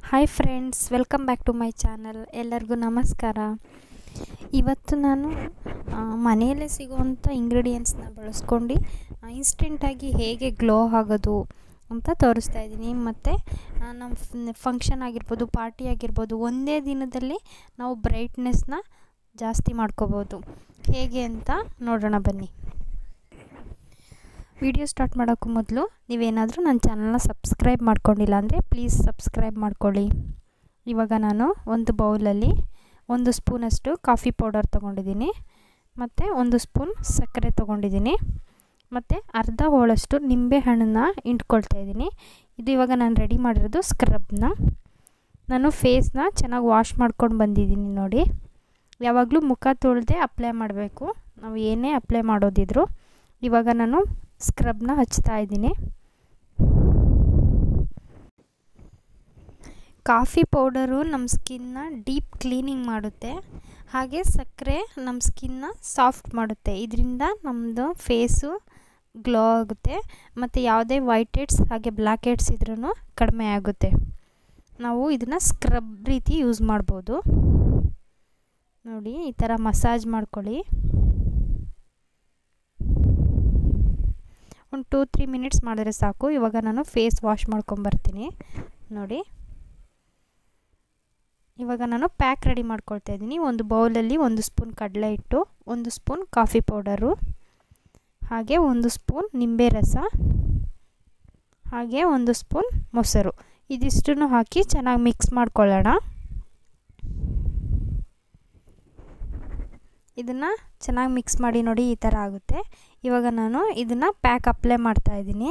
hi friends welcome back to my channel ಎಲ್ಲರಿಗೂ ನಮಸ್ಕಾರ ಇವತ್ತು ನಾನು ಆ, ಮನೆಯಲ್ಲೇ ಸಿಗುವಂಥ ಇಂಗ್ರೀಡಿಯೆಂಟ್ಸ್ನ ಬಳಸ್ಕೊಂಡು ಇನ್ಸ್ಟೆಂಟಾಗಿ ಹೇಗೆ ಗ್ಲೋ ಆಗೋದು ಅಂತ ತೋರಿಸ್ತಾ ಇದ್ದೀನಿ ಮತ್ತು ನಮ್ಮ ಫಂಕ್ಷನ್ ಆಗಿರ್ಬೋದು ಪಾರ್ಟಿ ಆಗಿರ್ಬೋದು ಒಂದೇ ದಿನದಲ್ಲಿ ನಾವು ಬ್ರೈಟ್ನೆಸ್ನ ಜಾಸ್ತಿ ಮಾಡ್ಕೋಬೋದು ಹೇಗೆ ಅಂತ ನೋಡೋಣ ಬನ್ನಿ ವಿಡಿಯೋ ಸ್ಟಾರ್ಟ್ ಮಾಡೋಕ್ಕೂ ಮೊದಲು ನೀವೇನಾದರೂ ನನ್ನ ಚಾನಲ್ನ ಸಬ್ಸ್ಕ್ರೈಬ್ ಮಾಡ್ಕೊಂಡಿಲ್ಲ ಅಂದರೆ ಪ್ಲೀಸ್ ಸಬ್ಸ್ಕ್ರೈಬ್ ಮಾಡ್ಕೊಳ್ಳಿ ಇವಾಗ ನಾನು ಒಂದು ಬೌಲಲ್ಲಿ ಒಂದು ಸ್ಪೂನಷ್ಟು ಕಾಫಿ ಪೌಡರ್ ತೊಗೊಂಡಿದ್ದೀನಿ ಮತ್ತು ಒಂದು ಸ್ಪೂನ್ ಸಕ್ಕರೆ ತೊಗೊಂಡಿದ್ದೀನಿ ಮತ್ತು ಅರ್ಧ ಹೋಳಷ್ಟು ನಿಂಬೆ ಹಣ್ಣನ್ನ ಇಂಟ್ಕೊಳ್ತಾ ಇದ್ದೀನಿ ಇದು ಇವಾಗ ನಾನು ರೆಡಿ ಮಾಡಿರೋದು ಸ್ಕ್ರಬ್ನ ನಾನು ಫೇಸ್ನ ಚೆನ್ನಾಗಿ ವಾಶ್ ಮಾಡ್ಕೊಂಡು ಬಂದಿದ್ದೀನಿ ನೋಡಿ ಯಾವಾಗಲೂ ಮುಖ ತೊಳೆದೇ ಅಪ್ಲೈ ಮಾಡಬೇಕು ನಾವು ಏನೇ ಅಪ್ಲೈ ಮಾಡೋದಿದ್ರು ಇವಾಗ ನಾನು ಸ್ಕ್ರಬ್ನ ಹಚ್ತಾ ಇದ್ದೀನಿ ಕಾಫಿ ಪೌಡರು ನಮ್ಮ ಸ್ಕಿನ್ನ ಡೀಪ್ ಕ್ಲೀನಿಂಗ್ ಮಾಡುತ್ತೆ ಹಾಗೆ ಸಕ್ಕರೆ ನಮ್ಮ ಸ್ಕಿನ್ನ ಸಾಫ್ಟ್ ಮಾಡುತ್ತೆ ಇದರಿಂದ ನಮ್ಮದು ಫೇಸು ಗ್ಲೋ ಆಗುತ್ತೆ ಮತ್ತು ಯಾವುದೇ ವೈಟ್ ಹೆಡ್ಸ್ ಹಾಗೆ ಬ್ಲ್ಯಾಕ್ ಹೆಡ್ಸ್ ಇದ್ರೂ ಕಡಿಮೆ ಆಗುತ್ತೆ ನಾವು ಇದನ್ನು ಸ್ಕ್ರಬ್ ರೀತಿ ಯೂಸ್ ಮಾಡ್ಬೋದು ನೋಡಿ ಈ ಥರ ಮಸಾಜ್ ಮಾಡ್ಕೊಳ್ಳಿ ಒಂದು ಟೂ ತ್ರೀ ಮಿನಿಟ್ಸ್ ಮಾಡಿದ್ರೆ ಸಾಕು ಇವಾಗ ನಾನು ಫೇಸ್ ವಾಶ್ ಮಾಡ್ಕೊಂಬರ್ತೀನಿ ನೋಡಿ ಇವಾಗ ನಾನು ಪ್ಯಾಕ್ ರೆಡಿ ಮಾಡ್ಕೊಳ್ತಾ ಇದ್ದೀನಿ ಒಂದು ಬೌಲಲ್ಲಿ ಒಂದು ಸ್ಪೂನ್ ಕಡಲೆ ಹಿಟ್ಟು ಒಂದು ಸ್ಪೂನ್ ಕಾಫಿ ಪೌಡರು ಹಾಗೆ ಒಂದು ಸ್ಪೂನ್ ನಿಂಬೆ ರಸ ಹಾಗೆ ಒಂದು ಸ್ಪೂನ್ ಮೊಸರು ಇದಿಷ್ಟನ್ನು ಹಾಕಿ ಚೆನ್ನಾಗಿ ಮಿಕ್ಸ್ ಮಾಡ್ಕೊಳ್ಳೋಣ ಇದನ್ನು ಚೆನ್ನಾಗಿ ಮಿಕ್ಸ್ ಮಾಡಿ ನೋಡಿ ಈ ಥರ ಆಗುತ್ತೆ ಇವಾಗ ನಾನು ಇದನ್ನು ಪ್ಯಾಕ್ ಅಪ್ಲೈ ಮಾಡ್ತಾ ಇದ್ದೀನಿ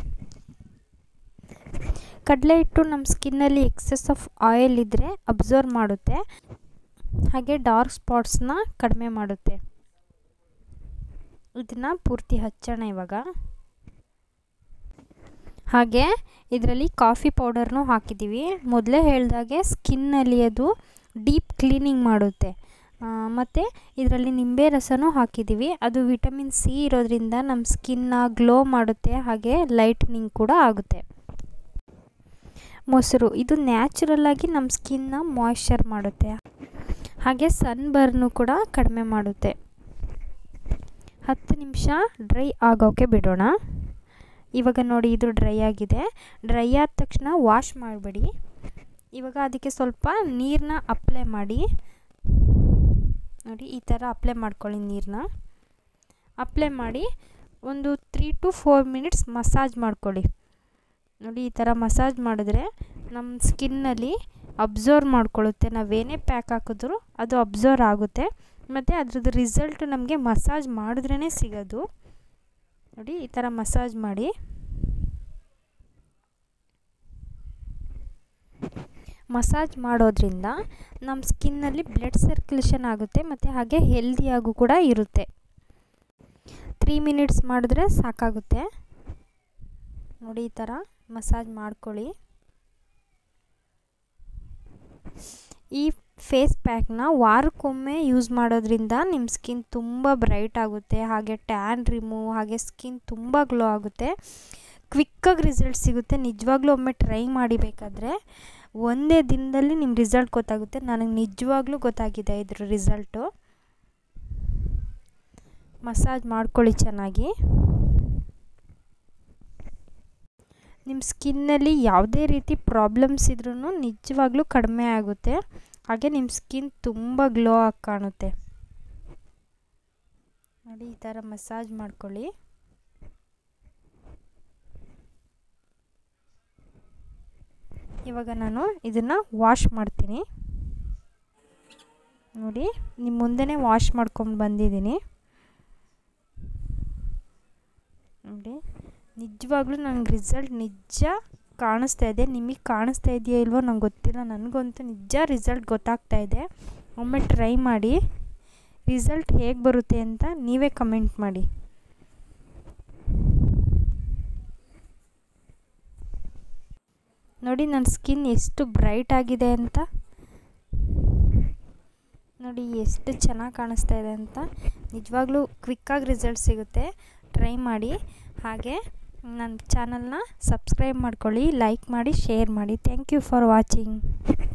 ಕಡಲೆ ಹಿಟ್ಟು ನಮ್ಮ ಸ್ಕಿನ್ನಲ್ಲಿ ಎಕ್ಸೆಸ್ ಆಫ್ ಆಯಿಲ್ ಇದ್ದರೆ ಅಬ್ಸರ್ವ್ ಮಾಡುತ್ತೆ ಹಾಗೆ ಡಾರ್ಕ್ ಸ್ಪಾಟ್ಸ್ನ ಕಡಿಮೆ ಮಾಡುತ್ತೆ ಇದನ್ನು ಪೂರ್ತಿ ಹಚ್ಚೋಣ ಇವಾಗ ಹಾಗೆ ಇದರಲ್ಲಿ ಕಾಫಿ ಪೌಡರ್ನೂ ಹಾಕಿದ್ದೀವಿ ಮೊದಲೇ ಹೇಳಿದಾಗೆ ಸ್ಕಿನ್ನಲ್ಲಿ ಅದು ಡೀಪ್ ಕ್ಲೀನಿಂಗ್ ಮಾಡುತ್ತೆ ಮತ್ತು ಇದರಲ್ಲಿ ನಿಂಬೆ ರಸನೂ ಹಾಕಿದ್ದೀವಿ ಅದು ವಿಟಮಿನ್ ಸಿ ಇರೋದ್ರಿಂದ ನಮ್ಮ ಸ್ಕಿನ್ನ ಗ್ಲೋ ಮಾಡುತ್ತೆ ಹಾಗೆ ಲೈಟ್ನಿಂಗ್ ಕೂಡ ಆಗುತ್ತೆ ಮೊಸರು ಇದು ನ್ಯಾಚುರಲ್ಲಾಗಿ ನಮ್ಮ ಸ್ಕಿನ್ನ ಮಾಯ್ಶ್ಚರ್ ಮಾಡುತ್ತೆ ಹಾಗೆ ಸನ್ ಬರ್ನು ಕೂಡ ಕಡಿಮೆ ಮಾಡುತ್ತೆ ಹತ್ತು ನಿಮಿಷ ಡ್ರೈ ಆಗೋಕ್ಕೆ ಬಿಡೋಣ ಇವಾಗ ನೋಡಿ ಇದು ಡ್ರೈ ಆಗಿದೆ ಡ್ರೈ ಆದ ತಕ್ಷಣ ವಾಶ್ ಮಾಡಬೇಡಿ ಇವಾಗ ಅದಕ್ಕೆ ಸ್ವಲ್ಪ ನೀರನ್ನ ಅಪ್ಲೈ ಮಾಡಿ ನೋಡಿ ಈ ಥರ ಅಪ್ಲೈ ಮಾಡ್ಕೊಳ್ಳಿ ನೀರನ್ನ ಅಪ್ಲೈ ಮಾಡಿ ಒಂದು three to four minutes massage ಮಾಡ್ಕೊಳ್ಳಿ ನೋಡಿ ಈ ಥರ ಮಸಾಜ್ ಮಾಡಿದ್ರೆ ನಮ್ಮ ಸ್ಕಿನ್ನಲ್ಲಿ ಅಬ್ಸರ್ವ್ ಮಾಡ್ಕೊಳ್ಳುತ್ತೆ ನಾವೇನೇ ಪ್ಯಾಕ್ ಹಾಕಿದ್ರೂ ಅದು ಅಬ್ಸರ್ವ್ ಆಗುತ್ತೆ ಮತ್ತು ಅದ್ರದ್ದು ರಿಸಲ್ಟ್ ನಮಗೆ ಮಸಾಜ್ ಮಾಡಿದ್ರೇ ಸಿಗೋದು ನೋಡಿ ಈ ಥರ ಮಸಾಜ್ ಮಾಡಿ ಮಸಾಜ್ ಮಾಡೋದ್ರಿಂದ ನಮ್ಮ ಸ್ಕಿನ್ನಲ್ಲಿ ಬ್ಲಡ್ ಸರ್ಕ್ಯುಲೇಷನ್ ಆಗುತ್ತೆ ಮತ್ತು ಹಾಗೆ ಹೆಲ್ದಿಯಾಗೂ ಕೂಡ ಇರುತ್ತೆ ತ್ರೀ ಮಿನಿಟ್ಸ್ ಮಾಡಿದ್ರೆ ಸಾಕಾಗುತ್ತೆ ನೋಡಿ ಈ ಥರ ಮಸಾಜ್ ಮಾಡ್ಕೊಳ್ಳಿ ಈ ಫೇಸ್ ಪ್ಯಾಕ್ನ ವಾರಕ್ಕೊಮ್ಮೆ ಯೂಸ್ ಮಾಡೋದ್ರಿಂದ ನಿಮ್ಮ ಸ್ಕಿನ್ ತುಂಬ ಬ್ರೈಟ್ ಆಗುತ್ತೆ ಹಾಗೆ ಟ್ಯಾನ್ ರಿಮೂವ್ ಹಾಗೆ ಸ್ಕಿನ್ ತುಂಬ ಗ್ಲೋ ಆಗುತ್ತೆ ಕ್ವಿಕ್ಕಾಗಿ ರಿಸಲ್ಟ್ ಸಿಗುತ್ತೆ ನಿಜವಾಗ್ಲೂ ಒಮ್ಮೆ ಟ್ರೈ ಮಾಡಿಬೇಕಾದ್ರೆ ಒಂದೇ ದಿನದಲ್ಲಿ ನಿಮ್ಮ ರಿಸಲ್ಟ್ ಗೊತ್ತಾಗುತ್ತೆ ನನಗೆ ನಿಜವಾಗ್ಲೂ ಗೊತ್ತಾಗಿದೆ ಇದ್ರ ರಿಸಲ್ಟು ಮಸಾಜ್ ಮಾಡ್ಕೊಳ್ಳಿ ಚೆನ್ನಾಗಿ ನಿಮ್ಮ ಸ್ಕಿನ್ನಲ್ಲಿ ಯಾವುದೇ ರೀತಿ ಪ್ರಾಬ್ಲಮ್ಸ್ ಇದ್ರೂ ನಿಜವಾಗ್ಲೂ ಕಡಿಮೆ ಆಗುತ್ತೆ ಹಾಗೆ ನಿಮ್ಮ ಸ್ಕಿನ್ ತುಂಬ ಗ್ಲೋ ಆಗಿ ಕಾಣುತ್ತೆ ನೋಡಿ ಈ ಥರ ಮಸಾಜ್ ಮಾಡ್ಕೊಳ್ಳಿ ಇವಾಗ ನಾನು ಇದನ್ನು ವಾಶ್ ಮಾಡ್ತೀನಿ ನೋಡಿ ನಿಮ್ಮ ಮುಂದೆನೇ ವಾಶ್ ಮಾಡ್ಕೊಂಡು ಬಂದಿದ್ದೀನಿ ನೋಡಿ ನಿಜವಾಗ್ಲೂ ನನಗೆ ರಿಸಲ್ಟ್ ನಿಜ ಕಾಣಿಸ್ತಾ ಇದೆ ನಿಮಗೆ ಕಾಣಿಸ್ತಾ ಇದೆಯಾ ಇಲ್ವೋ ನಂಗೆ ಗೊತ್ತಿಲ್ಲ ನನಗಂತೂ ನಿಜ ರಿಸಲ್ಟ್ ಗೊತ್ತಾಗ್ತಾ ಇದೆ ಒಮ್ಮೆ ಟ್ರೈ ಮಾಡಿ ರಿಸಲ್ಟ್ ಹೇಗೆ ಬರುತ್ತೆ ಅಂತ ನೀವೇ ಕಮೆಂಟ್ ಮಾಡಿ ನೋಡಿ ನನ್ನ ಸ್ಕಿನ್ ಎಷ್ಟು ಬ್ರೈಟ್ ಆಗಿದೆ ಅಂತ ನೋಡಿ ಎಷ್ಟು ಚೆನ್ನಾಗಿ ಕಾಣಿಸ್ತಾ ಇದೆ ಅಂತ ನಿಜವಾಗ್ಲೂ ಕ್ವಿಕ್ಕಾಗಿ ರಿಸಲ್ಟ್ ಸಿಗುತ್ತೆ ಟ್ರೈ ಮಾಡಿ ಹಾಗೆ ನನ್ನ ಚಾನಲ್ನ ಸಬ್ಸ್ಕ್ರೈಬ್ ಮಾಡ್ಕೊಳ್ಳಿ ಲೈಕ್ ಮಾಡಿ ಶೇರ್ ಮಾಡಿ ಥ್ಯಾಂಕ್ ಯು ಫಾರ್ ವಾಚಿಂಗ್